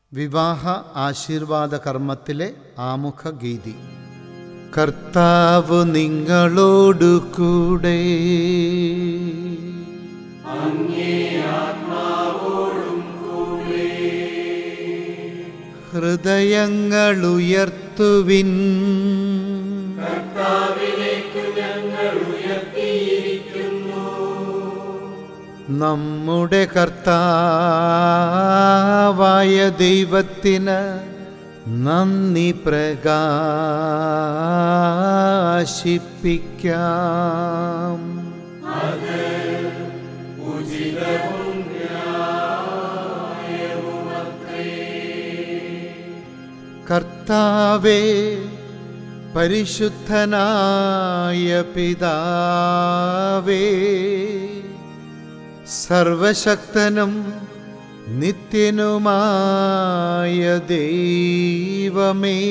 വിവാഹ ആശീർവാദ കർമ്മത്തിലെ ആമുഖ ഗീതി കർത്താവ് നിങ്ങളോടു കൂടെ ഹൃദയങ്ങൾ ഉയർത്തുവിൻ നമ്മുടെ കർത്താവായ ദൈവത്തിന് നന്ദി പ്രകാശിപ്പിക്കാം കർത്താവേ പരിശുദ്ധനായ പിതാവേ സർവശക്തനും നിത്യനുമായ ദൈവമേ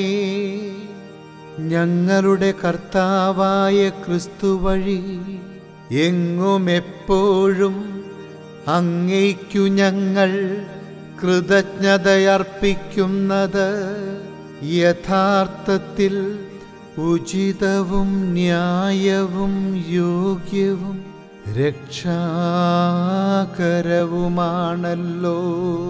ഞങ്ങളുടെ കർത്താവായ ക്രിസ്തു വഴി എങ്ങും എപ്പോഴും അങ്ങയ്ക്കു ഞങ്ങൾ കൃതജ്ഞതയർപ്പിക്കുന്നത് യഥാർത്ഥത്തിൽ ഉചിതവും ന്യായവും യോഗ്യവും രക്ഷാകരവുമാണല്ലോ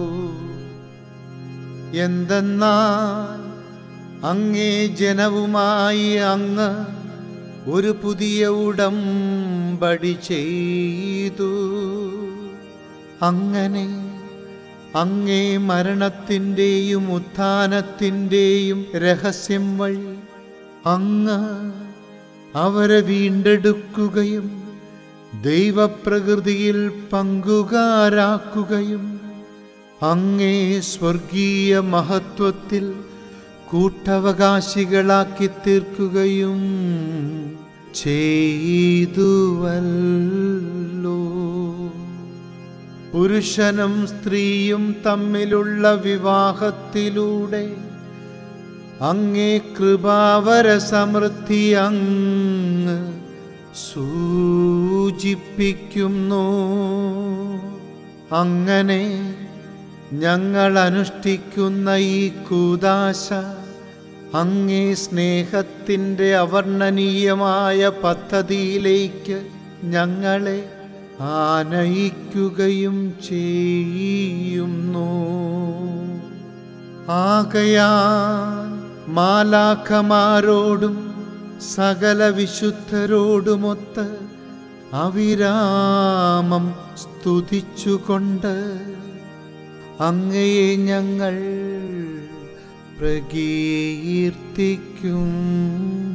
എന്തെന്നാൽ അങ്ങേ ജനവുമായി അങ്ങ് ഒരു പുതിയ ഉടമ്പടി ചെയ്തു അങ്ങനെ അങ്ങേ മരണത്തിൻ്റെയും ഉത്ഥാനത്തിൻ്റെയും രഹസ്യം വഴി അങ്ങ് അവരെ വീണ്ടെടുക്കുകയും ദൈവപ്രകൃതിയിൽ പങ്കുകാരാക്കുകയും അങ്ങേ സ്വർഗീയ മഹത്വത്തിൽ കൂട്ടവകാശികളാക്കി തീർക്കുകയും ചെയ്തുവല്ലോ പുരുഷനും സ്ത്രീയും തമ്മിലുള്ള വിവാഹത്തിലൂടെ അങ്ങേ കൃപാവര സമൃദ്ധി അങ്ങ് സൂചിപ്പിക്കുന്നു അങ്ങനെ ഞങ്ങൾ അനുഷ്ഠിക്കുന്ന ഈ കൂതാശ അങ്ങേ സ്നേഹത്തിൻ്റെ അവർണ്ണനീയമായ പദ്ധതിയിലേക്ക് ഞങ്ങളെ ആനയിക്കുകയും ചെയ്യുന്നു ആകയാൽ മാലാഖമാരോടും സകല വിശുദ്ധരോടുമൊത്ത് അവിരാമം സ്തുതിച്ചുകൊണ്ട് അങ്ങയെ ഞങ്ങൾ പ്രകീർത്തിക്കും